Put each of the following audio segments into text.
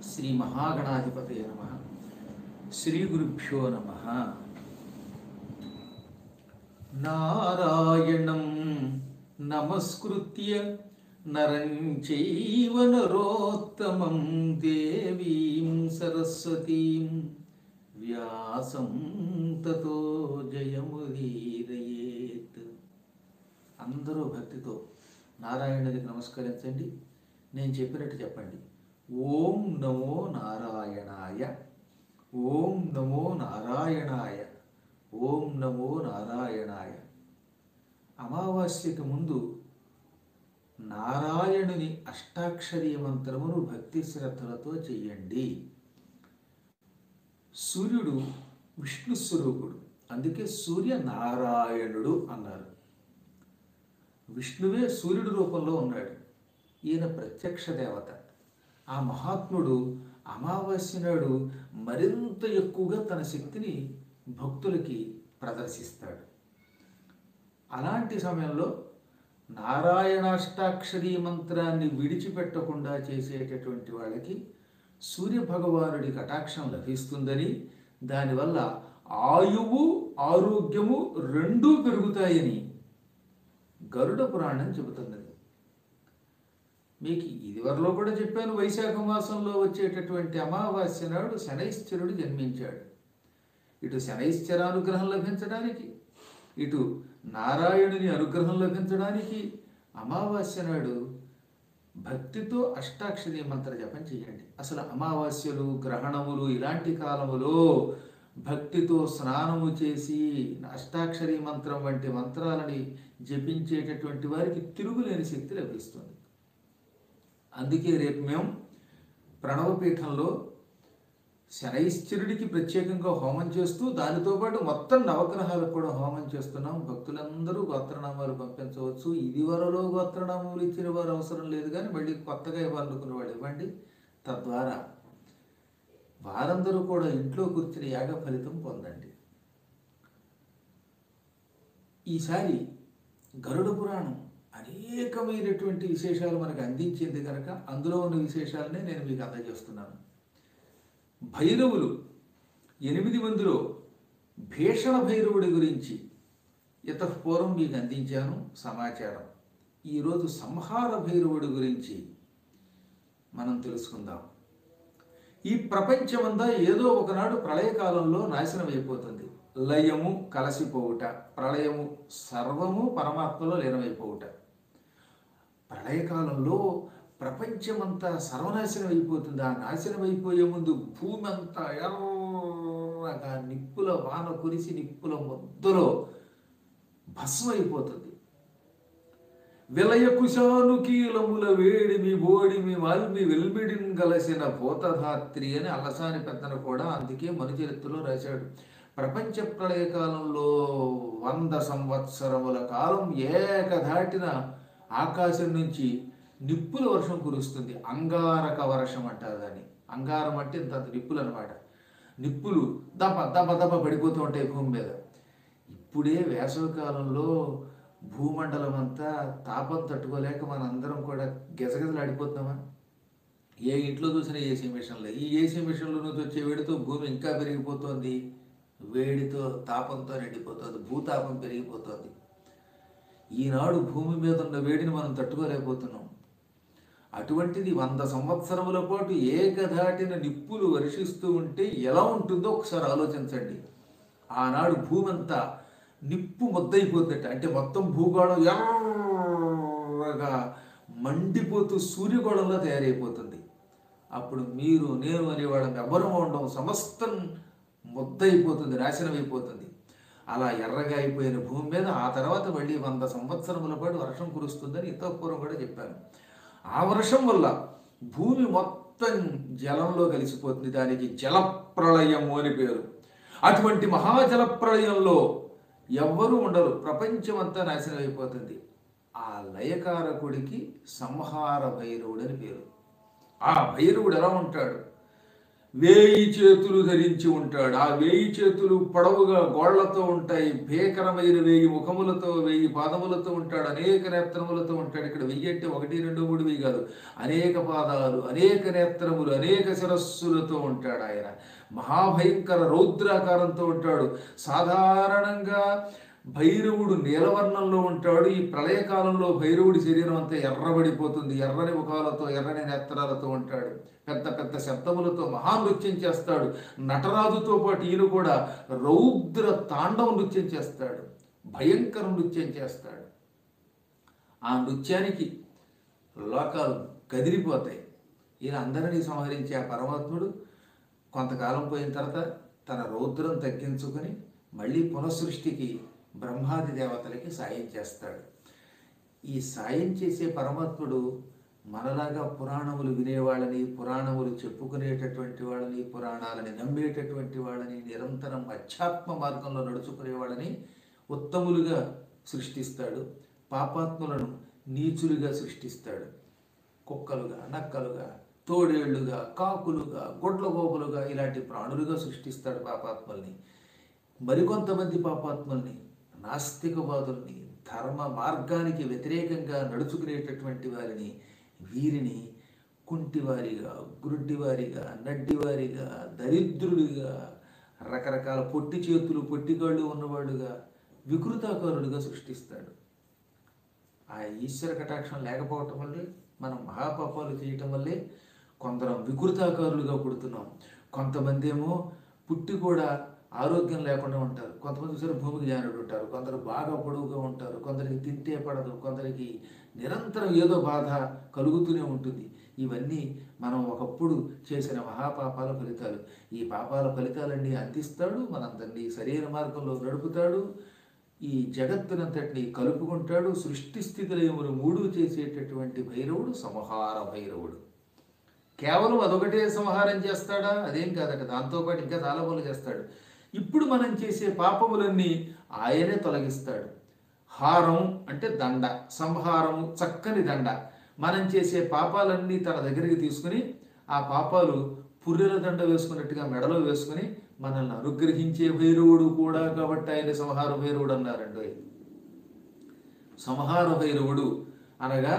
శ్రీ మహాగణాధిపతయ నమ శ్రీ గురుభ్యో నమ నారాయణం నమస్కృత్య నరం చైవ నరోత్తమం దేవీం సరస్వతీం వ్యాసం తతో జయముదీరయేత్ అందరూ భక్తితో నారాయణుడికి నమస్కరించండి నేను చెప్పినట్టు చెప్పండి ఓం నమో నారాయణాయ ఓం నమో నారాయణాయ ఓం నమో నారాయణాయ అమావాస్యకి ముందు నారాయణుని అష్టాక్షరీ మంత్రమును భక్తి శ్రద్ధలతో చెయ్యండి సూర్యుడు విష్ణు స్వరూపుడు అందుకే సూర్య నారాయణుడు అన్నారు విష్ణువే సూర్యుడి రూపంలో ఉన్నాడు ఈయన ప్రత్యక్ష దేవత ఆ మహాత్ముడు అమావాస్య నాడు మరింత ఎక్కువగా తన శక్తిని భక్తులకి ప్రదర్శిస్తాడు అలాంటి సమయంలో నారాయణాష్టాక్షరీ మంత్రాన్ని విడిచిపెట్టకుండా చేసేటటువంటి వాళ్ళకి సూర్య భగవానుడి కటాక్షం లభిస్తుందని దానివల్ల ఆయువు ఆరోగ్యము రెండూ పెరుగుతాయని గరుడ పురాణం చెబుతున్నది మీకు ఇదివరలో కూడా చెప్పాను వైశాఖ మాసంలో వచ్చేటటువంటి అమావాస్య నాడు శనైశ్చరుడు జన్మించాడు ఇటు శనైశ్చర అనుగ్రహం లభించడానికి ఇటు నారాయణుని అనుగ్రహం లభించడానికి అమావాస్య నాడు భక్తితో అష్టాక్షరి మంత్ర జపం చేయండి అసలు అమావాస్యలు గ్రహణములు ఇలాంటి కాలములో భక్తితో స్నానము చేసి అష్టాక్షరి మంత్రం వంటి మంత్రాలని జపించేటటువంటి వారికి తిరుగులేని శక్తి లభిస్తుంది అందుకే రేపు మేము ప్రణవపీఠంలో శనైశ్చరుడికి ప్రత్యేకంగా హోమం చేస్తూ దానితో పాటు మొత్తం నవగ్రహాలకు కూడా హోమం చేస్తున్నాం భక్తులందరూ గోత్రనామాలు పంపించవచ్చు ఇది వరలో గోత్రనామాలు ఇచ్చిన వారు అవసరం లేదు కానీ మళ్ళీ కొత్తగా ఇవ్వాలనుకున్న వాళ్ళు ఇవ్వండి తద్వారా వారందరూ కూడా ఇంట్లో కూర్చుని యాగ ఫలితం పొందండి ఈసారి గరుడ పురాణం అనేకమైనటువంటి విశేషాలు మనకు అందించింది కనుక అందులో ఉన్న విశేషాలనే నేను మీకు అందజేస్తున్నాను భైరవులు ఎనిమిది మందిలో భీషణ భైరవుడి గురించి పూర్వం మీకు అందించాను సమాచారం ఈరోజు సంహార భైరవుడి గురించి మనం తెలుసుకుందాం ఈ ప్రపంచమంతా ఏదో ఒకనాడు ప్రళయకాలంలో నాశనం అయిపోతుంది లయము కలసిపోవుట ప్రళయము సర్వము పరమాత్మలో లీనమైపోవుట ప్రళయకాలంలో ప్రపంచమంతా సర్వనాశనం అయిపోతుంది ఆ నాశనం అయిపోయే ముందు భూమి అంతా ఎర్రగా నిప్పుల వాన కురిసి నిప్పుల ముద్దలో భస్మైపోతుంది విలయ కుశానుకీలముల వేడిమి బోడిమి వాల్మి వెల్మిడిన్ గలసిన భూతధాత్రి అని అలసాని పెద్దన కూడా అందుకే మనుచరిత్రలో రాశాడు ప్రపంచ ప్రళయకాలంలో వంద సంవత్సరముల కాలం ఏకధాటిన ఆకాశం నుంచి నిప్పుల వర్షం కురుస్తుంది అంగారక వర్షం అంటారు దాన్ని అంగారం అంటే ఇంత నిప్పులు అనమాట నిప్పులు దప దప దప పడిపోతూ ఉంటాయి భూమి మీద ఇప్పుడే వేసవికాలంలో భూమండలం అంతా తాపం తట్టుకోలేక మన అందరం కూడా గెజగెజలు ఆడిపోతున్నామా ఏ ఇంట్లో చూసినా ఏసీ మిషన్లు ఈ ఏసీ మిషన్ల నుంచి వచ్చే వేడితో భూమి ఇంకా పెరిగిపోతుంది వేడితో తాపంతో నిండిపోతుంది భూతాపం పెరిగిపోతుంది ఈనాడు భూమి మీద ఉన్న వేడిని మనం తట్టుకోలేకపోతున్నాం అటువంటిది వంద సంవత్సరముల పాటు ఏకధాటిన నిప్పులు వర్షిస్తూ ఉంటే ఎలా ఉంటుందో ఒకసారి ఆలోచించండి ఆనాడు భూమి అంతా నిప్పు ముద్దయిపోతుందట అంటే మొత్తం భూగోళం ఎర్రగా మండిపోతూ సూర్యగోళంలో తయారైపోతుంది అప్పుడు మీరు నేను అనేవాళ్ళం ఎవరు ఉండడం సమస్తం ముద్దయిపోతుంది నాశనం అయిపోతుంది అలా ఎర్రగా అయిపోయిన భూమి మీద ఆ తర్వాత మళ్ళీ వంద సంవత్సరముల పాటు వర్షం కురుస్తుందని ఇతపూర్వం కూడా చెప్పాను ఆ వర్షం వల్ల భూమి మొత్తం జలంలో కలిసిపోతుంది దానికి జలప్రళయము అని పేరు అటువంటి మహాజల ప్రళయంలో ఎవ్వరూ ఉండరు ప్రపంచమంతా నాశనం అయిపోతుంది ఆ లయకారకుడికి సంహార భైరవుడు అని పేరు ఆ భైరవుడు ఎలా ఉంటాడు వేయి చేతులు ధరించి ఉంటాడు ఆ వేయి చేతులు పొడవుగా గోళ్లతో ఉంటాయి భీకరమైన వేయి ముఖములతో వేయి పాదములతో ఉంటాడు అనేక నేత్రములతో ఉంటాడు ఇక్కడ వెయ్యి అంటే ఒకటి రెండు మూడు వెయ్యి కాదు అనేక పాదాలు అనేక నేత్రములు అనేక శిరస్సులతో ఉంటాడు ఆయన మహాభయంకర రౌద్రాకారంతో ఉంటాడు సాధారణంగా భైరవుడు నీలవర్ణంలో ఉంటాడు ఈ ప్రళయకాలంలో భైరవుడి శరీరం అంతా ఎర్రబడిపోతుంది ఎర్రని ముఖాలతో ఎర్రని నేత్రాలతో ఉంటాడు పెద్ద పెద్ద శబ్దములతో మహానృత్యం చేస్తాడు నటరాజుతో పాటు ఈయన కూడా రౌద్ర తాండవ నృత్యం చేస్తాడు భయంకర నృత్యం చేస్తాడు ఆ నృత్యానికి లోకాలు కదిలిపోతాయి ఈయన అందరినీ సంహరించే ఆ పరమాత్ముడు కొంతకాలం పోయిన తర్వాత తన రౌద్రం తగ్గించుకొని మళ్ళీ పునఃసృష్టికి బ్రహ్మాది దేవతలకి సాయం చేస్తాడు ఈ సాయం చేసే పరమాత్ముడు మనలాగా పురాణములు వినేవాళ్ళని పురాణములు చెప్పుకునేటటువంటి వాళ్ళని పురాణాలని నమ్మేటటువంటి వాళ్ళని నిరంతరం అధ్యాత్మ మార్గంలో నడుచుకునే వాళ్ళని ఉత్తములుగా సృష్టిస్తాడు పాపాత్ములను నీచులుగా సృష్టిస్తాడు కుక్కలుగా నక్కలుగా తోడేళ్లుగా కాకులుగా గొడ్లగోపులుగా ఇలాంటి ప్రాణులుగా సృష్టిస్తాడు పాపాత్మల్ని మరికొంతమంది పాపాత్మల్ని నాస్తికవాదుల్ని ధర్మ మార్గానికి వ్యతిరేకంగా నడుచుకునేటటువంటి వారిని వీరిని కుంటివారిగా గురుడ్డివారిగా నడ్డివారిగా దరిద్రులుగా రకరకాల పొట్టి చేతులు పొట్టి కాళ్ళు ఉన్నవాడుగా వికృతాకారులుగా సృష్టిస్తాడు ఆ ఈశ్వర కటాక్షం లేకపోవటం వల్లే మనం మహాపాపాలు చేయటం వల్లే కొందరం వికృతాకారులుగా పుడుతున్నాం కొంతమంది ఏమో పుట్టి కూడా ఆరోగ్యం లేకుండా ఉంటారు కొంతమంది చూసారు భూమికి జానుడు ఉంటారు కొందరు బాగా పొడవుగా ఉంటారు కొందరికి తింటే పడదు కొందరికి నిరంతరం ఏదో బాధ కలుగుతూనే ఉంటుంది ఇవన్నీ మనం ఒకప్పుడు చేసిన మహాపాపాల ఫలితాలు ఈ పాపాల ఫలితాలన్నీ అందిస్తాడు మనందరినీ సరైన మార్గంలో నడుపుతాడు ఈ జగత్తునంతటిని కలుపుకుంటాడు సృష్టి స్థితిలయములు మూడు చేసేటటువంటి భైరవుడు సంహార భైరవుడు కేవలం అదొకటే సంహారం చేస్తాడా అదేం కాదట దాంతోపాటు ఇంకా చాలా పనులు చేస్తాడు ఇప్పుడు మనం చేసే పాపములన్నీ ఆయనే తొలగిస్తాడు హారం అంటే దండ సంహారము చక్కని దండ మనం చేసే పాపాలన్నీ తన దగ్గరికి తీసుకుని ఆ పాపాలు పుర్రెల దండ వేసుకున్నట్టుగా మెడలో వేసుకుని మనల్ని అనుగ్రహించే భైరవుడు కూడా కాబట్టి ఆయన సంహార భైరవుడు అన్నారండి సంహార భైరవుడు అనగా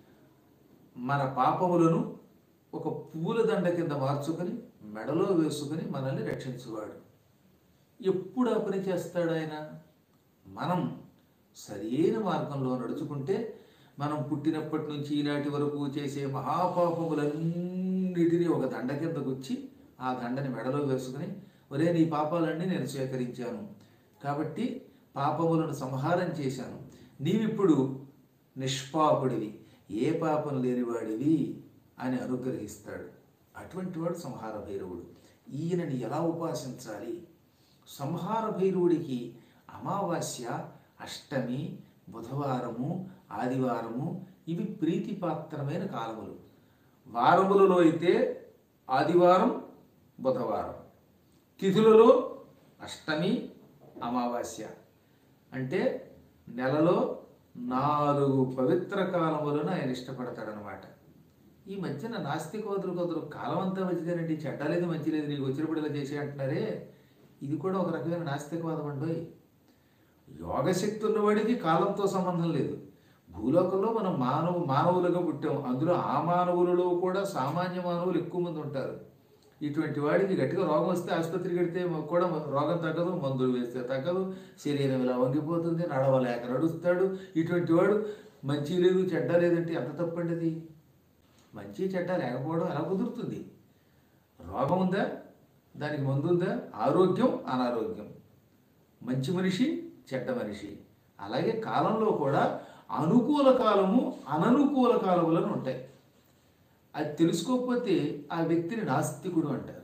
మన పాపములను ఒక పూల దండ కింద మార్చుకొని మెడలో వేసుకుని మనల్ని రక్షించువాడు ఎప్పుడు ఆ పని చేస్తాడు ఆయన మనం సరైన మార్గంలో నడుచుకుంటే మనం పుట్టినప్పటి నుంచి ఈనాటి వరకు చేసే మహాపాపములన్నిటినీ ఒక దండ కింద గుచ్చి ఆ దండని మెడలో వేసుకుని ఒరే నీ పాపాలన్నీ నేను స్వీకరించాను కాబట్టి పాపములను సంహారం చేశాను నీవిప్పుడు నిష్పాపుడివి ఏ పాపం లేనివాడివి అని అనుగ్రహిస్తాడు అటువంటి వాడు సంహార భైరవుడు ఈయనని ఎలా ఉపాసించాలి సంహార భైరవుడికి అమావాస్య అష్టమి బుధవారము ఆదివారము ఇవి ప్రీతిపాత్రమైన కాలములు వారములలో అయితే ఆదివారం బుధవారం తిథులలో అష్టమి అమావాస్య అంటే నెలలో నాలుగు పవిత్ర కాలములను ఆయన ఇష్టపడతాడనమాట ఈ మధ్యన నాస్తికవాదులు కొందరు కాలం అంతా మంచిదేనండి చెడ్డ లేదు మంచి లేదు నీకు వచ్చినప్పుడు ఇలా చేసే అంటున్నారే ఇది కూడా ఒక రకమైన నాస్తికవాదం అండి యోగశక్తి ఉన్నవాడికి కాలంతో సంబంధం లేదు భూలోకంలో మనం మానవ మానవులుగా పుట్టాం అందులో ఆ మానవులలో కూడా సామాన్య మానవులు ఎక్కువ మంది ఉంటారు ఇటువంటి వాడికి గట్టిగా రోగం వస్తే ఆసుపత్రికి వెడితే కూడా రోగం తగ్గదు మందులు వేస్తే తగ్గదు శరీరం ఇలా వంగిపోతుంది నడవలేక నడుస్తాడు ఇటువంటి వాడు మంచి లేదు చెడ్డ లేదంటే ఎంత తప్పండి అది మంచి చెడ్డ లేకపోవడం ఎలా కుదురుతుంది రోగం ఉందా దానికి మందు ఉందా ఆరోగ్యం అనారోగ్యం మంచి మనిషి చెడ్డ మనిషి అలాగే కాలంలో కూడా అనుకూల కాలము అననుకూల కాలములను ఉంటాయి అది తెలుసుకోకపోతే ఆ వ్యక్తిని నాస్తికుడు అంటారు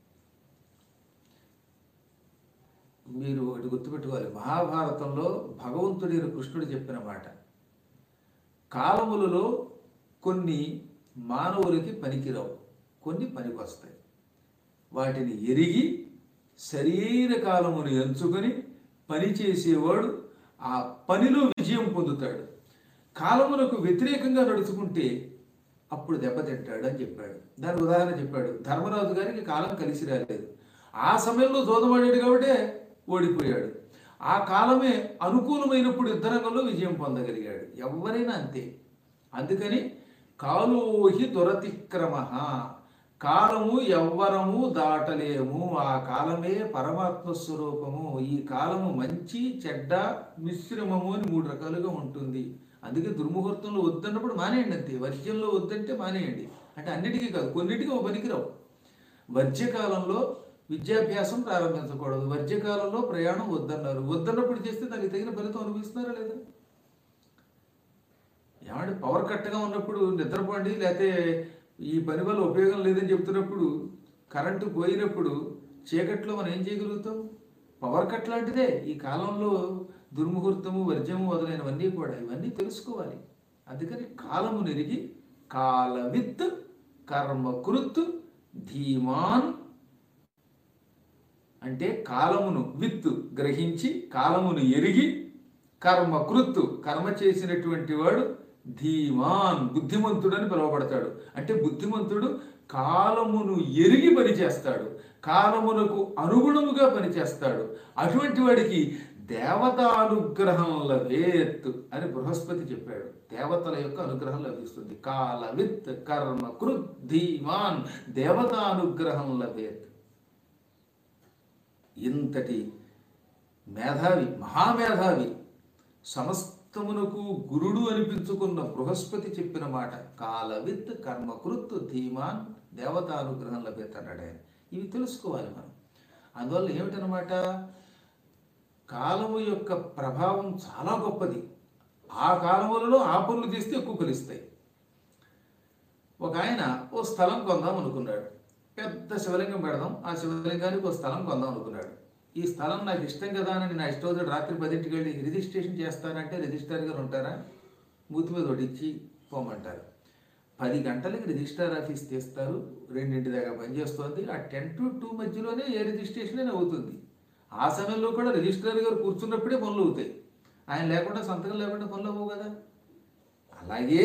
మీరు ఒకటి గుర్తుపెట్టుకోవాలి మహాభారతంలో భగవంతుడైన కృష్ణుడు చెప్పిన మాట కాలములలో కొన్ని మానవులకి పనికిరావు కొన్ని పనికొస్తాయి వాటిని ఎరిగి సరైన కాలమును ఎంచుకొని పని చేసేవాడు ఆ పనిలో విజయం పొందుతాడు కాలములకు వ్యతిరేకంగా నడుచుకుంటే అప్పుడు దెబ్బతింటాడు అని చెప్పాడు దానికి ఉదాహరణ చెప్పాడు ధర్మరాజు గారికి కాలం కలిసి రాలేదు ఆ సమయంలో జోదమాడాడు కాబట్టి ఓడిపోయాడు ఆ కాలమే అనుకూలమైనప్పుడు యుద్ధరంగంలో విజయం పొందగలిగాడు ఎవరైనా అంతే అందుకని కాలోహి దురతిక్రమ కాలము ఎవ్వరము దాటలేము ఆ కాలమే పరమాత్మ స్వరూపము ఈ కాలము మంచి చెడ్డ మిశ్రమము అని మూడు రకాలుగా ఉంటుంది అందుకే దుర్ముహూర్తంలో వద్దన్నప్పుడు మానేయండి అంతే వర్జ్యంలో వద్దంటే మానేయండి అంటే అన్నిటికీ కాదు కొన్నిటికీ ఓ పనికిరావు వర్జ్యకాలంలో విద్యాభ్యాసం ప్రారంభించకూడదు వర్జ్యకాలంలో ప్రయాణం వద్దన్నారు వద్దన్నప్పుడు చేస్తే దానికి తగిన ఫలితం అనుభవిస్తున్నారా లేదా ఏమంటే పవర్ కట్గా ఉన్నప్పుడు నిద్రపోండి లేకపోతే ఈ పని వల్ల ఉపయోగం లేదని చెప్తున్నప్పుడు కరెంటు పోయినప్పుడు చీకట్లో మనం ఏం చేయగలుగుతాం పవర్ కట్ లాంటిదే ఈ కాలంలో దుర్ముహూర్తము వర్జము మొదలైనవన్నీ కూడా ఇవన్నీ తెలుసుకోవాలి అందుకని కాలము నెరిగి కాలవిత్ కర్మకృత్ ధీమాన్ అంటే కాలమును విత్ గ్రహించి కాలమును ఎరిగి కర్మ కృత్తు కర్మ చేసినటువంటి వాడు ధీమాన్ బుద్ధిమంతుడని పిలువబడతాడు అంటే బుద్ధిమంతుడు కాలమును ఎరిగి పనిచేస్తాడు కాలమునకు అనుగుణముగా పనిచేస్తాడు అటువంటి వాడికి దేవతానుగ్రహం లభేత్ అని బృహస్పతి చెప్పాడు దేవతల యొక్క అనుగ్రహం లభిస్తుంది కాలవిత్ కర్మ కృత్ ధీమాన్ దేవతానుగ్రహం లభేత్ ఇంతటి మేధావి మహామేధావి సమస్తమునకు గురుడు అనిపించుకున్న బృహస్పతి చెప్పిన మాట కాలవిత్ కర్మకృత్ ధీమాన్ దేవతానుగ్రహం లభ్యతన్నాడు ఆయన ఇవి తెలుసుకోవాలి మనం అందువల్ల ఏమిటనమాట కాలము యొక్క ప్రభావం చాలా గొప్పది ఆ కాలములలో ఆ పనులు చేస్తే ఎక్కువ ఫలిస్తాయి ఒక ఆయన ఓ స్థలం కొందాం అనుకున్నాడు పెద్ద శివలింగం పెడదాం ఆ శివలింగానికి ఓ స్థలం కొందాం అనుకున్నాడు ఈ స్థలం నాకు ఇష్టం కదా అని నా ఇష్టం రాత్రి పదింటికి వెళ్ళి రిజిస్ట్రేషన్ చేస్తానంటే రిజిస్ట్రార్ గారు ఉంటారా మూతి మీద ఒకటి ఇచ్చి పోమంటారు పది గంటలకి రిజిస్ట్రార్ ఆఫీస్ తీస్తారు రెండింటి దాకా పనిచేస్తుంది ఆ టెన్ టు టూ మధ్యలోనే ఏ రిజిస్ట్రేషన్ అయినా అవుతుంది ఆ సమయంలో కూడా రిజిస్ట్రార్ గారు కూర్చున్నప్పుడే పనులు అవుతాయి ఆయన లేకుండా సంతకం లేకుండా పనులు అవ్వవు కదా అలాగే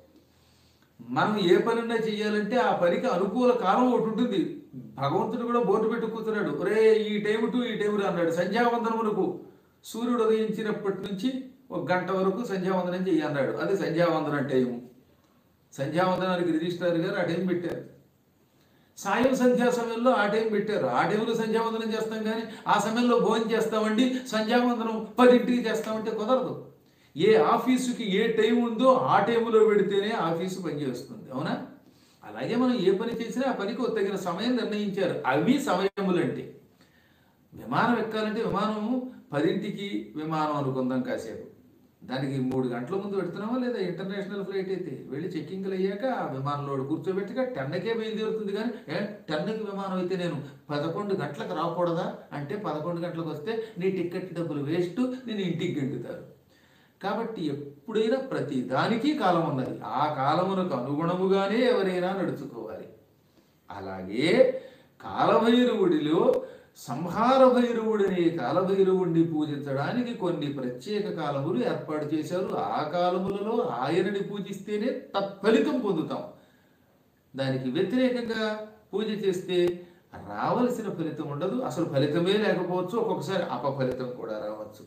మనం ఏ పనున్నా చేయాలంటే ఆ పనికి అనుకూల కాలం ఒకటి ఉంటుంది భగవంతుడు కూడా బోర్డు పెట్టి కూర్చున్నాడు ఒరే ఈ టైం టు ఈ టైం అన్నాడు సంధ్యావందనమునకు సూర్యుడు ఉదయించినప్పటి నుంచి ఒక గంట వరకు సంధ్యావందనం చెయ్యి అన్నాడు అది సంధ్యావందనం టైము సంధ్యావందనానికి రిజిస్ట్రార్ గారు ఆ టైం పెట్టారు సాయం సంధ్యా సమయంలో ఆ టైం పెట్టారు ఆ టైంలో సంధ్యావందనం చేస్తాం కానీ ఆ సమయంలో భోజనం చేస్తామండి సంధ్యావందనం పదింటికి చేస్తామంటే కుదరదు ఏ ఆఫీసుకి ఏ టైం ఉందో ఆ టైంలో పెడితేనే ఆఫీసు పనిచేస్తుంది అవునా అలాగే మనం ఏ పని చేసినా ఆ పనికి ఒక తగిన సమయం నిర్ణయించారు అవి సమయములంటే విమానం ఎక్కాలంటే విమానం పదింటికి విమానం అనుకుందాం కాసేపు దానికి మూడు గంటల ముందు పెడుతున్నామా లేదా ఇంటర్నేషనల్ ఫ్లైట్ అయితే వెళ్ళి చెక్కింగ్లు అయ్యాక ఆ విమానంలో కూర్చోబెట్టుగా టెన్నకే బయలుదేరుతుంది కానీ ఏ టెన్కి విమానం అయితే నేను పదకొండు గంటలకు రాకూడదా అంటే పదకొండు గంటలకు వస్తే నీ టికెట్ డబ్బులు వేస్ట్ నేను ఇంటికి గెంటుతారు కాబట్టి ఎప్పుడైనా ప్రతి దానికి కాలం ఉన్నది ఆ కాలమునకు అనుగుణముగానే ఎవరైనా నడుచుకోవాలి అలాగే కాలభైరవుడిలో సంహార భైరవుడనే కాలభైరవుణ్ణి పూజించడానికి కొన్ని ప్రత్యేక కాలములు ఏర్పాటు చేశారు ఆ కాలములలో ఆయనని పూజిస్తేనే తత్ఫలితం పొందుతాం దానికి వ్యతిరేకంగా పూజ చేస్తే రావలసిన ఫలితం ఉండదు అసలు ఫలితమే లేకపోవచ్చు ఒక్కొక్కసారి అపఫలితం కూడా రావచ్చు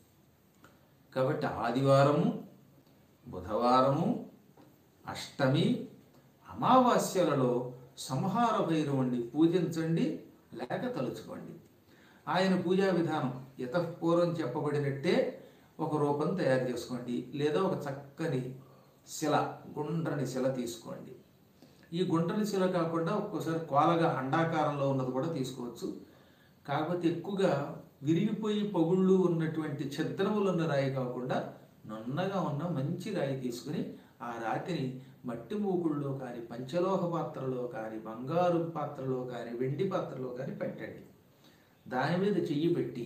కాబట్టి ఆదివారము బుధవారము అష్టమి అమావాస్యలలో సంహార భైరవుణ్ణి పూజించండి లేక తలుచుకోండి ఆయన పూజా విధానం యతపూర్వం చెప్పబడినట్టే ఒక రూపం తయారు చేసుకోండి లేదా ఒక చక్కని శిల గుండ్రని శిల తీసుకోండి ఈ గుండ్రని శిల కాకుండా ఒక్కోసారి కోలగా అండాకారంలో ఉన్నది కూడా తీసుకోవచ్చు కాకపోతే ఎక్కువగా విరిగిపోయి పగుళ్ళు ఉన్నటువంటి ఛద్రములు ఉన్న రాయి కాకుండా నున్నగా ఉన్న మంచి రాయి తీసుకుని ఆ రాతిని మట్టి మూకుల్లో కానీ పంచలోహ పాత్రలో కానీ బంగారు పాత్రలో కానీ వెండి పాత్రలో కానీ పెట్టండి దాని మీద చెయ్యి పెట్టి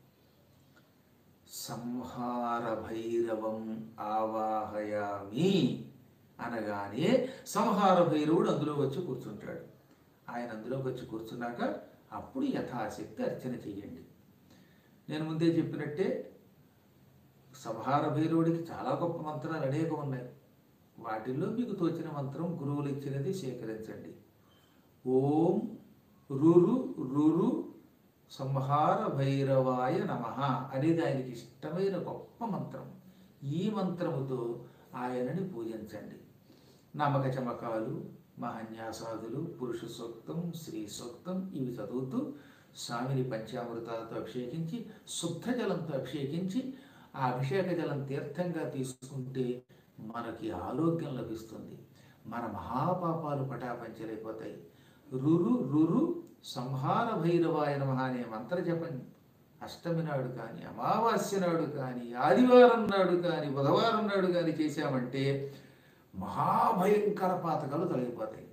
సంహార భైరవం ఆవాహయామి అనగానే సంహార భైరవుడు అందులో వచ్చి కూర్చుంటాడు ఆయన అందులోకి వచ్చి కూర్చున్నాక అప్పుడు యథాశక్తి అర్చన చెయ్యండి నేను ముందే చెప్పినట్టే సంహార భైరవుడికి చాలా గొప్ప మంత్రాలు అనేకం ఉన్నాయి వాటిల్లో మీకు తోచిన మంత్రం గురువులు ఇచ్చినది సేకరించండి ఓం రురు రురు సంహార భైరవాయ నమ అనేది ఆయనకి ఇష్టమైన గొప్ప మంత్రం ఈ మంత్రముతో ఆయనని పూజించండి నమక చమకాలు మహన్యాసాదులు పురుష సూక్తం శ్రీ సూక్తం ఇవి చదువుతూ స్వామిని పంచామృతాలతో అభిషేకించి శుద్ధ జలంతో అభిషేకించి ఆ అభిషేక జలం తీర్థంగా తీసుకుంటే మనకి ఆరోగ్యం లభిస్తుంది మన మహాపాపాలు పటాపంచలైపోతాయి రురు రురు సంహార భైరవాయ నమః అనే మంత్ర జపం అష్టమి నాడు కానీ అమావాస్య నాడు కానీ ఆదివారం నాడు కానీ బుధవారం నాడు కానీ చేశామంటే మహాభయంకర పాతకాలు తొలగిపోతాయి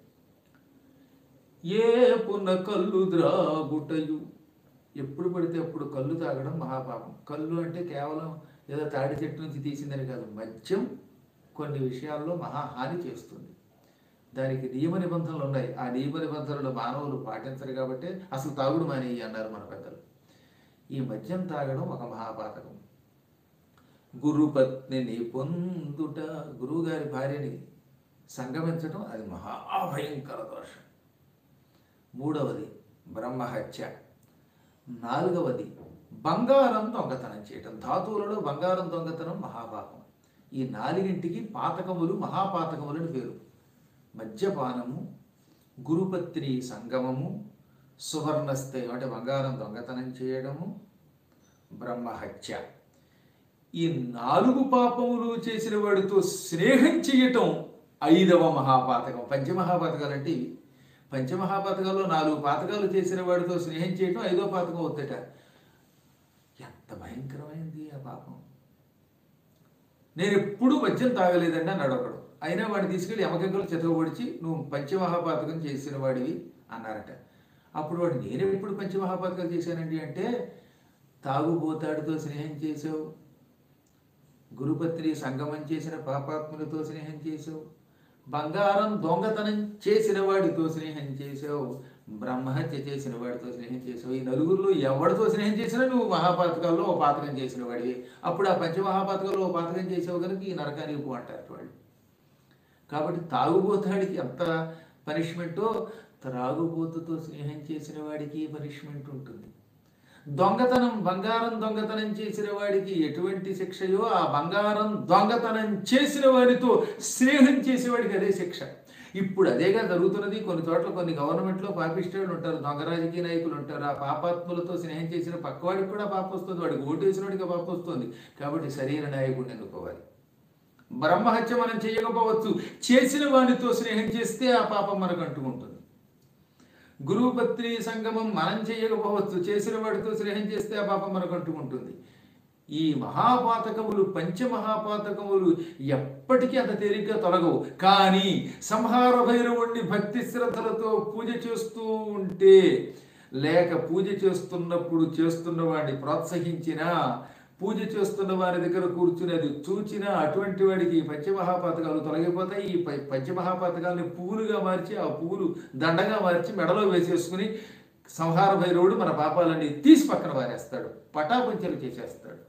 ఏ పున కళ్ళు ద్రాగుటయు ఎప్పుడు పడితే అప్పుడు కళ్ళు తాగడం మహాపాపం కళ్ళు అంటే కేవలం ఏదో తాడి చెట్టు నుంచి తీసిందని కాదు మద్యం కొన్ని విషయాల్లో మహాహాని చేస్తుంది దానికి నియమ నిబంధనలు ఉన్నాయి ఆ నియమ నిబంధనలు మానవులు పాటించరు కాబట్టి అసలు తాగుడు మానేయి అన్నారు మన పెద్దలు ఈ మద్యం తాగడం ఒక మహాపాతకం గురుపత్నిని పొందుట గురువుగారి భార్యని సంగమించడం అది మహాభయంకర దోషం మూడవది బ్రహ్మహత్య నాలుగవది బంగారం దొంగతనం చేయటం ధాతువులలో బంగారం దొంగతనం మహాపాపం ఈ నాలుగింటికి పాతకములు మహాపాతకములని పేరు మద్యపానము గురుపత్ని సంగమము సువర్ణస్థయం అంటే బంగారం దొంగతనం చేయడము బ్రహ్మహత్య ఈ నాలుగు పాపములు చేసిన వాడితో స్నేహం చేయటం ఐదవ మహాపాతకం పంచమహాపాతకాలు అంటే ఇవి పంచమహాపాతకాల్లో నాలుగు పాతకాలు చేసిన వాడితో స్నేహం చేయటం ఐదో పాతకం అవుతట ఎంత భయంకరమైంది ఆ పాపం నేను ఎప్పుడూ మద్యం తాగలేదండి అన్నాడు ఒకడు అయినా వాడిని తీసుకెళ్ళి యమకెక్కలు చితకబడిచి నువ్వు పంచమహాపాతకం చేసిన వాడివి అన్నారట అప్పుడు వాడు నేను ఎప్పుడు పంచమహాపాతకాలు చేశానండి అంటే తాగుబోతాడితో స్నేహం చేసావు గురుపత్రి సంగమం చేసిన పాపాత్ములతో స్నేహం చేసావు బంగారం దొంగతనం చేసిన వాడితో స్నేహం చేసావు బ్రహ్మహత్య చేసిన వాడితో స్నేహం చేసావు ఈ నలుగురిలో ఎవరితో స్నేహం చేసినా నువ్వు మహాపాతకాల్లో ఓ పాతకం చేసిన వాడివి అప్పుడు ఆ పంచమహాపాతకాల్లో ఓ పాతకం చేసావు కనుక ఈ నరకానికి పో అంటారు వాళ్ళు కాబట్టి తాగుబోతాడికి ఎంత పనిష్మెంటో త్రాగుబోతుతో స్నేహం చేసిన వాడికి పనిష్మెంట్ ఉంటుంది దొంగతనం బంగారం దొంగతనం చేసిన వాడికి ఎటువంటి శిక్షయో ఆ బంగారం దొంగతనం చేసిన వాడితో స్నేహం చేసేవాడికి అదే శిక్ష ఇప్పుడు అదేగా జరుగుతున్నది కొన్ని చోట్ల కొన్ని గవర్నమెంట్లో పాపిస్టులు ఉంటారు దొంగ రాజకీయ నాయకులు ఉంటారు ఆ పాపాత్ములతో స్నేహం చేసిన పక్కవాడికి కూడా పాప వస్తుంది వాడికి ఓటు వేసినవాడికి పాప వస్తుంది కాబట్టి శరీర నాయకుడిని ఎన్నుకోవాలి బ్రహ్మహత్య మనం చేయకపోవచ్చు చేసిన వానితో స్నేహం చేస్తే ఆ పాపం మనకు అంటుకుంటుంది గురుపత్రి సంగమం మనం చేయకపోవచ్చు చేసిన వాడితో స్నేహం చేస్తే ఆ పాపం మనకు అంటుకుంటుంది ఈ మహాపాతకములు పంచమహాపాతకములు ఎప్పటికీ అంత తేలిగ్గా తొలగవు కానీ సంహార భైరవుణ్ణి భక్తి శ్రద్ధలతో పూజ చేస్తూ ఉంటే లేక పూజ చేస్తున్నప్పుడు చేస్తున్న వాడిని ప్రోత్సహించినా పూజ చేస్తున్న వారి దగ్గర కూర్చుని అది చూచినా అటువంటి వాడికి ఈ పంచమహాపాతకాలు తొలగిపోతాయి ఈ ప- పంచమహాపాతకాలని పువ్వులుగా మార్చి ఆ పువ్వులు దండగా మార్చి మెడలో వేసేసుకుని సంహార భైరవుడు మన పాపాలన్నీ తీసి పక్కన వారేస్తాడు పటాపంచలు చేసేస్తాడు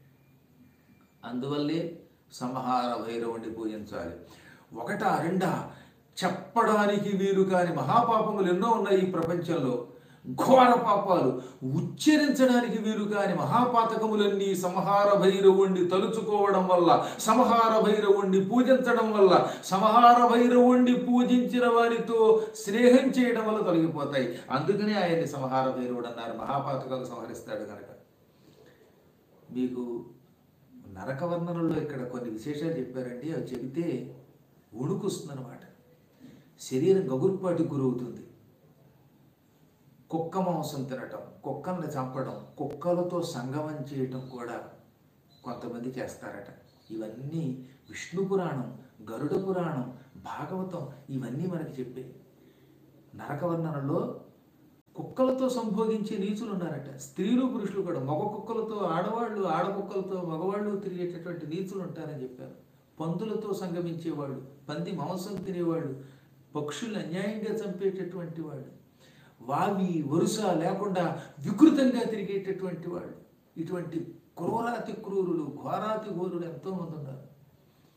అందువల్లే సంహార భైరవుణ్ణి పూజించాలి ఒకటా రెండా చెప్పడానికి వీలు కాని మహాపాపములు ఎన్నో ఉన్నాయి ఈ ప్రపంచంలో ఘోర పాపాలు ఉచ్చరించడానికి వీలు కాని మహాపాతకములన్నీ సంహార భైరవుణ్ణి తలుచుకోవడం వల్ల సంహార భైరవుణ్ణి పూజించడం వల్ల సంహార భైరవుణ్ణి పూజించిన వారితో స్నేహం చేయడం వల్ల తొలగిపోతాయి అందుకనే ఆయన్ని సంహార భైరవుడు అన్నారు మహాపాతకాలు సంహరిస్తాడు కనుక మీకు నరకవర్ణనలో ఇక్కడ కొన్ని విశేషాలు చెప్పారండి అవి చెబితే వణుకొస్తుందన్నమాట శరీరం గగుర్పాటికి గురవుతుంది కుక్క మాంసం తినటం కుక్కల్ని చంపడం కుక్కలతో సంగమం చేయటం కూడా కొంతమంది చేస్తారట ఇవన్నీ విష్ణు పురాణం గరుడ పురాణం భాగవతం ఇవన్నీ మనకి చెప్పే నరకవర్ణనలో కుక్కలతో సంభోగించే నీచులు ఉన్నారట స్త్రీలు పురుషులు కూడా మగ కుక్కలతో ఆడవాళ్ళు ఆడ కుక్కలతో మగవాళ్ళు తిరిగేటటువంటి నీచులు ఉంటారని చెప్పారు పందులతో సంగమించేవాళ్ళు పంది మాంసం తినేవాళ్ళు పక్షులు అన్యాయంగా చంపేటటువంటి వాళ్ళు వావి వరుస లేకుండా వికృతంగా తిరిగేటటువంటి వాళ్ళు ఇటువంటి క్రూరాతి క్రూరులు ఘోరాతి ఘోరులు ఎంతోమంది ఉన్నారు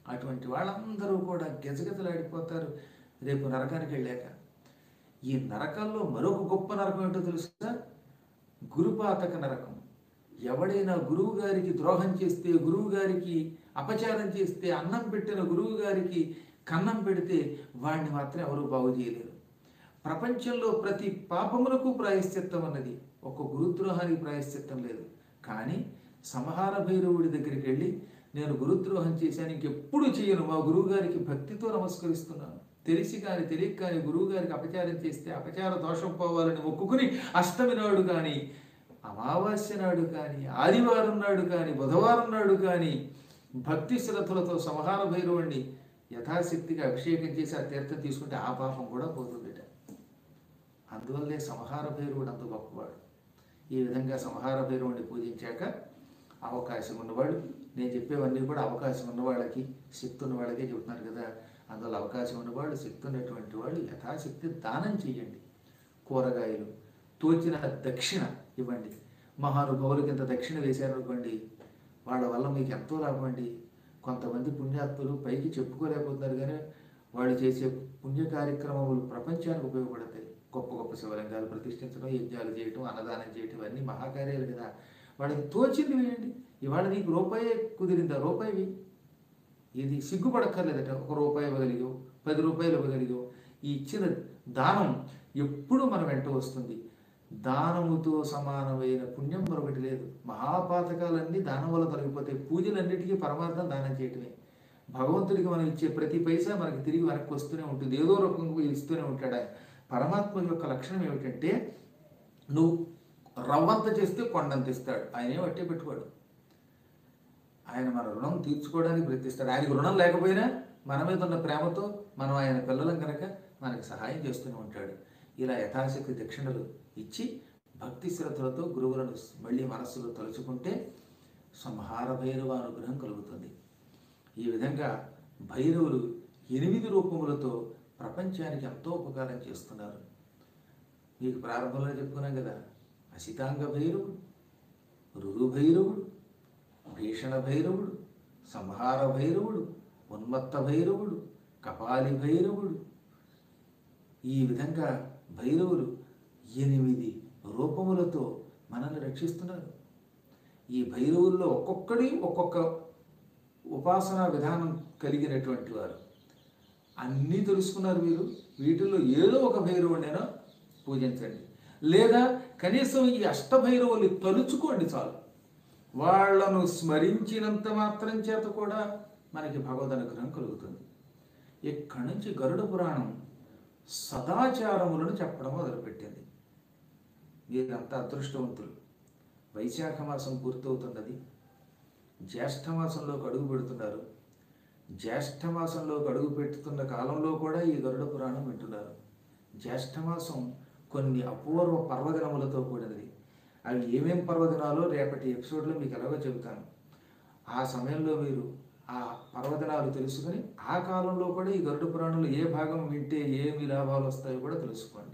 అటువంటి వాళ్ళందరూ కూడా గెజగెజలాడిపోతారు రేపు నరకానికి వెళ్ళాక ఈ నరకంలో మరొక గొప్ప నరకం ఏంటో తెలుసా గురుపాతక నరకం ఎవడైనా గురువు గారికి ద్రోహం చేస్తే గురువు గారికి అపచారం చేస్తే అన్నం పెట్టిన గురువు గారికి కన్నం పెడితే వాడిని మాత్రం ఎవరు బాగు చేయలేరు ప్రపంచంలో ప్రతి పాపములకు ప్రాయశ్చిత్తం అన్నది ఒక గురుద్రోహానికి ప్రాయశ్చిత్తం లేదు కానీ సంహార భైరవుడి దగ్గరికి వెళ్ళి నేను గురుద్రోహం చేశాను ఇంకెప్పుడు చేయను మా గురువు గారికి భక్తితో నమస్కరిస్తున్నాను తెలిసి కానీ తెలియక కానీ గురువు గారికి అపచారం చేస్తే అపచార దోషం పోవాలని మొక్కుకుని అష్టమి నాడు కానీ అమావాస్య నాడు కానీ ఆదివారం నాడు కానీ బుధవారం నాడు కానీ భక్తి శ్రద్ధలతో సంహార భైరవుణ్ణి యథాశక్తిగా అభిషేకం చేసి ఆ తీర్థం తీసుకుంటే ఆ పాపం కూడా పోతుందిట అందువల్లే సంహార భైరవుడు అంత గొప్పవాడు ఈ విధంగా సంహార భైరవుడిని పూజించాక అవకాశం ఉన్నవాడు నేను చెప్పేవన్నీ కూడా అవకాశం ఉన్నవాళ్ళకి శక్తి ఉన్న వాళ్ళకే చెబుతున్నాను కదా అందువల్ల అవకాశం ఉన్నవాళ్ళు శక్తి ఉన్నటువంటి వాళ్ళు యథాశక్తి దానం చేయండి కూరగాయలు తోచిన దక్షిణ ఇవ్వండి మహానుభావులకి ఇంత దక్షిణ వేశారనుకోండి వాళ్ళ వల్ల మీకు ఎంతో లాభం అండి కొంతమంది పుణ్యాత్ములు పైకి చెప్పుకోలేకపోతున్నారు కానీ వాళ్ళు చేసే పుణ్య కార్యక్రమములు ప్రపంచానికి ఉపయోగపడతాయి గొప్ప గొప్ప శివలింగాలు ప్రతిష్ఠించడం యజ్ఞాలు చేయటం అన్నదానం చేయటం ఇవన్నీ మహాకార్యాలు కదా వాళ్ళకి తోచింది వేయండి ఇవాళ నీకు రూపాయే కుదిరిందా రూపాయి వెయ్యి. ఇది సిగ్గుపడక్కర్లేదట ఒక రూపాయి ఇవ్వగలిగావు పది రూపాయలు ఇవ్వగలిగావు ఈ ఇచ్చిన దానం ఎప్పుడు మన వెంట వస్తుంది దానముతో సమానమైన పుణ్యం మరొకటి లేదు మహాపాతకాలన్నీ దానం వల్ల తొలగిపోతాయి పూజలన్నిటికీ పరమార్థం దానం చేయటమే భగవంతుడికి మనం ఇచ్చే ప్రతి పైసా మనకి తిరిగి వెనక్కి వస్తూనే ఉంటుంది ఏదో రకంగా ఇస్తూనే ఉంటాడు ఆయన పరమాత్మ యొక్క లక్షణం ఏమిటంటే నువ్వు రవ్వంత చేస్తే కొండంత ఇస్తాడు ఆయన ఏం అట్టే పెట్టుకోడు ఆయన మన రుణం తీర్చుకోవడానికి ప్రయత్నిస్తాడు ఆయనకు రుణం లేకపోయినా మన మీద ఉన్న ప్రేమతో మనం ఆయన పిల్లలం కనుక మనకి సహాయం చేస్తూనే ఉంటాడు ఇలా యథాశక్తి దక్షిణలు ఇచ్చి భక్తి శ్రద్ధలతో గురువులను మళ్ళీ మనస్సులో తలుచుకుంటే సంహార భైరవ అనుగ్రహం కలుగుతుంది ఈ విధంగా భైరవులు ఎనిమిది రూపములతో ప్రపంచానికి ఎంతో ఉపకారం చేస్తున్నారు మీకు ప్రారంభంలో చెప్పుకున్నాం కదా అసితాంగ భైరవుడు రురు భైరవుడు భీషణ భైరవుడు సంహార భైరవుడు ఉన్మత్త భైరవుడు కపాలి భైరవుడు ఈ విధంగా భైరవులు ఎనిమిది రూపములతో మనల్ని రక్షిస్తున్నారు ఈ భైరవుల్లో ఒక్కొక్కడి ఒక్కొక్క ఉపాసనా విధానం కలిగినటువంటి వారు అన్నీ తెలుసుకున్నారు మీరు వీటిల్లో ఏదో ఒక భైరవుడినైనా పూజించండి లేదా కనీసం ఈ అష్టభైరవులు తలుచుకోండి చాలు వాళ్ళను స్మరించినంత మాత్రం చేత కూడా మనకి భగవద్ అనుగ్రహం కలుగుతుంది ఇక్కడి నుంచి గరుడ పురాణం సదాచారములను చెప్పడం మొదలుపెట్టింది మీరంతా అదృష్టవంతులు వైశాఖ మాసం పూర్తవుతున్నది జ్యేష్ఠ మాసంలోకి అడుగు పెడుతున్నారు జ్యేష్ఠ మాసంలోకి అడుగు పెట్టుతున్న కాలంలో కూడా ఈ గరుడ పురాణం వింటున్నారు జ్యేష్ఠ మాసం కొన్ని అపూర్వ పర్వదినములతో కూడినది అవి ఏమేం పర్వదినాలో రేపటి ఎపిసోడ్లో మీకు ఎలాగో చెబుతాను ఆ సమయంలో మీరు ఆ పర్వదినాలు తెలుసుకొని ఆ కాలంలో కూడా ఈ గరుడ పురాణంలో ఏ భాగం వింటే ఏమి లాభాలు వస్తాయో కూడా తెలుసుకోండి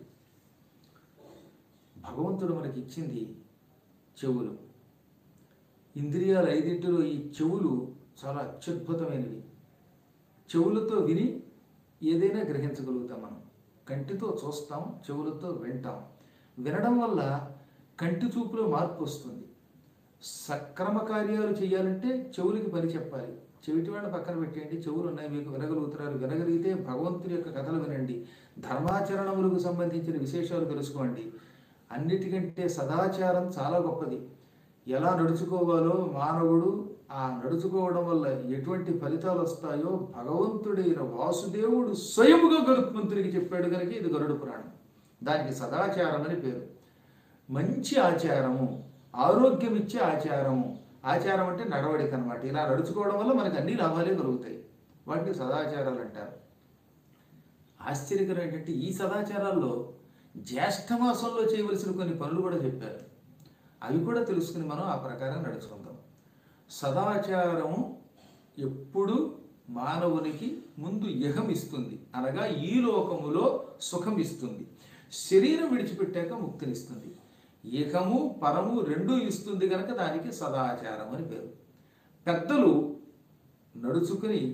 భగవంతుడు మనకి ఇచ్చింది చెవులు ఇంద్రియాలు ఐదింటిలో ఈ చెవులు చాలా అత్యద్భుతమైనవి చెవులతో విని ఏదైనా గ్రహించగలుగుతాం మనం కంటితో చూస్తాం చెవులతో వింటాం వినడం వల్ల కంటి చూపులో మార్పు వస్తుంది సక్రమ కార్యాలు చేయాలంటే చెవులకి పని చెప్పాలి చెవిటి వాళ్ళని పక్కన పెట్టేయండి చెవులు ఉన్నాయి మీకు వినగలుగుతున్నారు వినగలిగితే భగవంతుడి యొక్క కథలు వినండి ధర్మాచరణములకు సంబంధించిన విశేషాలు తెలుసుకోండి అన్నిటికంటే సదాచారం చాలా గొప్పది ఎలా నడుచుకోవాలో మానవుడు ఆ నడుచుకోవడం వల్ల ఎటువంటి ఫలితాలు వస్తాయో భగవంతుడైన వాసుదేవుడు స్వయముగా గరుత్మంతుడికి చెప్పాడు కనుక ఇది గరుడ పురాణం దానికి సదాచారం అని పేరు మంచి ఆచారము ఆరోగ్యం ఇచ్చే ఆచారము ఆచారం అంటే నడవడిక అనమాట ఇలా నడుచుకోవడం వల్ల మనకు అన్ని లాభాలే కలుగుతాయి వాటిని సదాచారాలు అంటారు ఆశ్చర్యకరం ఏంటంటే ఈ సదాచారాల్లో జ్యేష్ఠ మాసంలో చేయవలసిన కొన్ని పనులు కూడా చెప్పారు అవి కూడా తెలుసుకుని మనం ఆ ప్రకారం నడుచుకుందాం సదాచారము ఎప్పుడు మానవునికి ముందు యహం ఇస్తుంది అనగా ఈ లోకములో సుఖం ఇస్తుంది శరీరం విడిచిపెట్టాక ముక్తినిస్తుంది ఏకము పరము రెండూ ఇస్తుంది కనుక దానికి సదాచారం అని పేరు పెద్దలు నడుచుకుని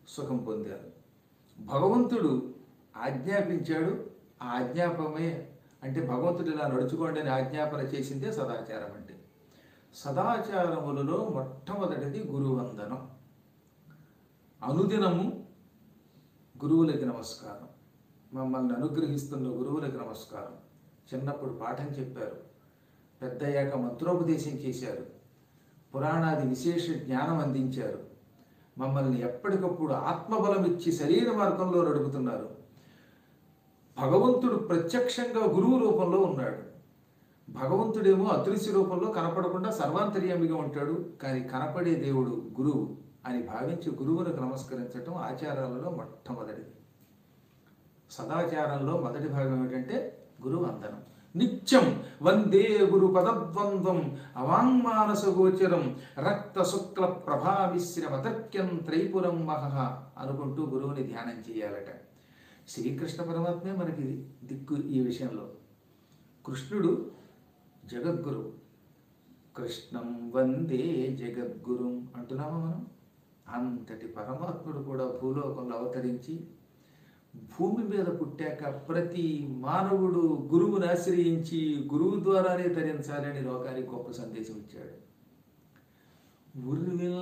సుఖం పొందారు భగవంతుడు ఆజ్ఞాపించాడు ఆ ఆజ్ఞాపమే అంటే భగవంతుడు ఇలా నడుచుకోండి అని ఆజ్ఞాపన చేసిందే సదాచారం అంటే సదాచారములలో మొట్టమొదటిది గురువందనం అనుదినము గురువులకి నమస్కారం మమ్మల్ని అనుగ్రహిస్తున్న గురువులకి నమస్కారం చిన్నప్పుడు పాఠం చెప్పారు పెద్దయ్యాక మంత్రోపదేశం చేశారు పురాణాది విశేష జ్ఞానం అందించారు మమ్మల్ని ఎప్పటికప్పుడు ఆత్మబలం ఇచ్చి శరీర మార్గంలో నడుపుతున్నారు భగవంతుడు ప్రత్యక్షంగా గురువు రూపంలో ఉన్నాడు భగవంతుడేమో అదృశ్య రూపంలో కనపడకుండా సర్వాంతర్యామిగా ఉంటాడు కానీ కనపడే దేవుడు గురువు అని భావించి గురువులకు నమస్కరించటం ఆచారాలలో మొట్టమొదటిది సదాచారంలో మొదటి భాగం ఏమిటంటే గురువందనం నిత్యం వందే గురు పదద్వంద్వం అవాంగ్మానస గోచరం రక్త శుక్ల ప్రభామిశ్రమతర్క్యం త్రైపురం మహః అనుకుంటూ గురువుని ధ్యానం చేయాలట శ్రీకృష్ణ పరమాత్మే మనకి దిక్కు ఈ విషయంలో కృష్ణుడు జగద్గురు కృష్ణం వందే జగద్గురుం అంటున్నామా మనం అంతటి పరమాత్ముడు కూడా భూలోకంలో అవతరించి భూమి మీద పుట్టాక ప్రతి మానవుడు గురువుని ఆశ్రయించి గురువు ద్వారానే తరించాలని లోకానికి గొప్ప సందేశం ఇచ్చాడు ఉర్విల్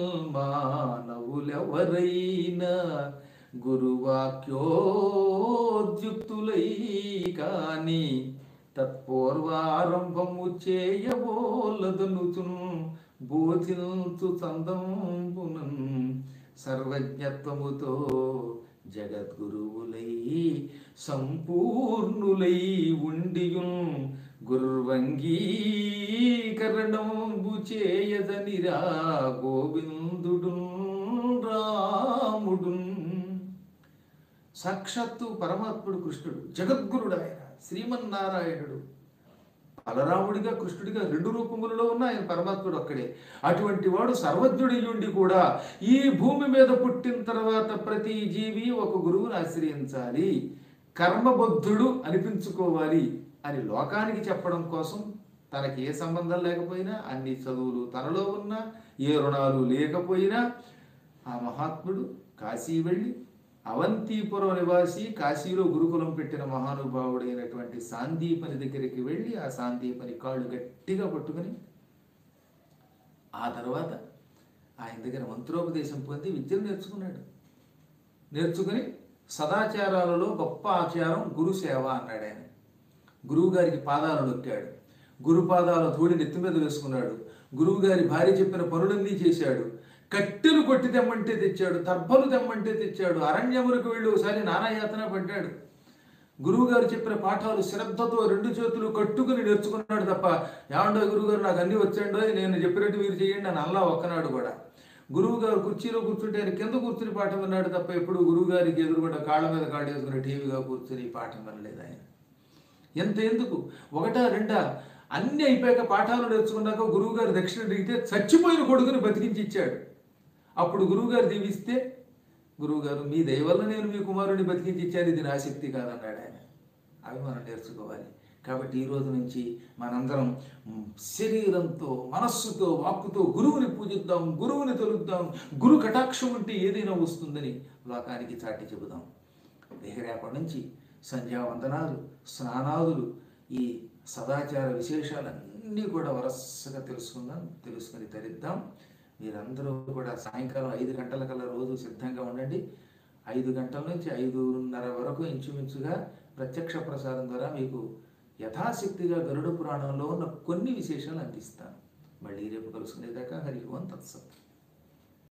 మానవులెవరైనా గురువాక్యోద్యుక్తులై కాని తత్పూర్వారంభము చేయబోలదనుచున్ బోధించు చందంబునన్ సర్వజ్ఞత్వముతో జగద్గురువులై సంపూర్ణులై ఉండియున్ గుర్వంగీకరణంబు చేయదనిరా గోవిందుడు రాముడు సాక్షాత్తు పరమాత్ముడు కృష్ణుడు జగద్గురుడు ఆయన శ్రీమన్నారాయణుడు బలరాముడిగా కృష్ణుడిగా రెండు రూపములలో ఉన్న ఆయన పరమాత్ముడు ఒక్కడే అటువంటి వాడు సర్వజ్ఞుడియుండి కూడా ఈ భూమి మీద పుట్టిన తర్వాత ప్రతి జీవి ఒక గురువుని ఆశ్రయించాలి కర్మబద్ధుడు అనిపించుకోవాలి అని లోకానికి చెప్పడం కోసం తనకి ఏ సంబంధం లేకపోయినా అన్ని చదువులు తనలో ఉన్నా ఏ రుణాలు లేకపోయినా ఆ మహాత్ముడు కాశీ వెళ్ళి అవంతిపురం నివాసి కాశీలో గురుకులం పెట్టిన మహానుభావుడైనటువంటి సాందీపని దగ్గరికి వెళ్ళి ఆ సాందీపని కాళ్ళు గట్టిగా పట్టుకుని ఆ తర్వాత ఆయన దగ్గర మంత్రోపదేశం పొంది విద్యను నేర్చుకున్నాడు నేర్చుకుని సదాచారాలలో గొప్ప ఆచారం గురు సేవ అన్నాడు ఆయన గురువు గారికి పాదాలు నొక్కాడు గురు పాదాల ధూళి నెత్తి మీద వేసుకున్నాడు గురువు గారి భార్య చెప్పిన పనులన్నీ చేశాడు కట్టెలు కొట్టి తెమ్మంటే తెచ్చాడు దర్భలు తెమ్మంటే తెచ్చాడు అరణ్యములకు వెళ్ళి ఒకసారి నానాయాతన పడ్డాడు గురువు గారు చెప్పిన పాఠాలు శ్రద్ధతో రెండు చేతులు కట్టుకుని నేర్చుకున్నాడు తప్ప ఏమండో గురువు గారు నాకు అన్ని వచ్చాడో నేను చెప్పినట్టు మీరు చేయండి అని అల్లా ఒక్కనాడు కూడా గురువు గారు కుర్చీలో కూర్చుంటే ఆయన కింద కూర్చుని పాఠం విన్నాడు తప్ప ఎప్పుడు గురువు గారికి ఎదురుగుండా కాళ్ళ మీద కాళ్ళు వేసుకుని టీవీగా కూర్చుని పాఠం వినలేదు ఆయన ఎంత ఎందుకు ఒకటా రెండా అన్ని అయిపోయాక పాఠాలు నేర్చుకున్నాక గురువు గారు దక్షిణ అడిగితే చచ్చిపోయిన కొడుకుని బతికించి ఇచ్చాడు అప్పుడు గురువుగారు దీవిస్తే గురువుగారు మీ దయ వల్ల నేను మీ కుమారుడిని బతికించి ఇచ్చాను ఇది నా శక్తి కాదన్నాడు ఆయన అవి మనం నేర్చుకోవాలి కాబట్టి ఈ రోజు నుంచి మనందరం శరీరంతో మనస్సుతో వాక్కుతో గురువుని పూజిద్దాం గురువుని తొలుద్దాం గురు కటాక్షం ఉంటే ఏదైనా వస్తుందని లోకానికి చాటి చెబుదాం రేపటి నుంచి సంధ్యావందనాలు స్నానాదులు ఈ సదాచార విశేషాలన్నీ కూడా వరసగా తెలుసుకుందాం తెలుసుకుని తరిద్దాం మీరందరూ కూడా సాయంకాలం ఐదు గంటల కల్లా రోజు సిద్ధంగా ఉండండి ఐదు గంటల నుంచి ఐదున్నర వరకు ఇంచుమించుగా ప్రత్యక్ష ప్రసారం ద్వారా మీకు యథాశక్తిగా గరుడ పురాణంలో ఉన్న కొన్ని విశేషాలు అందిస్తాను మళ్ళీ రేపు కలుసుకునేదాకా హరి ఓం తత్సత్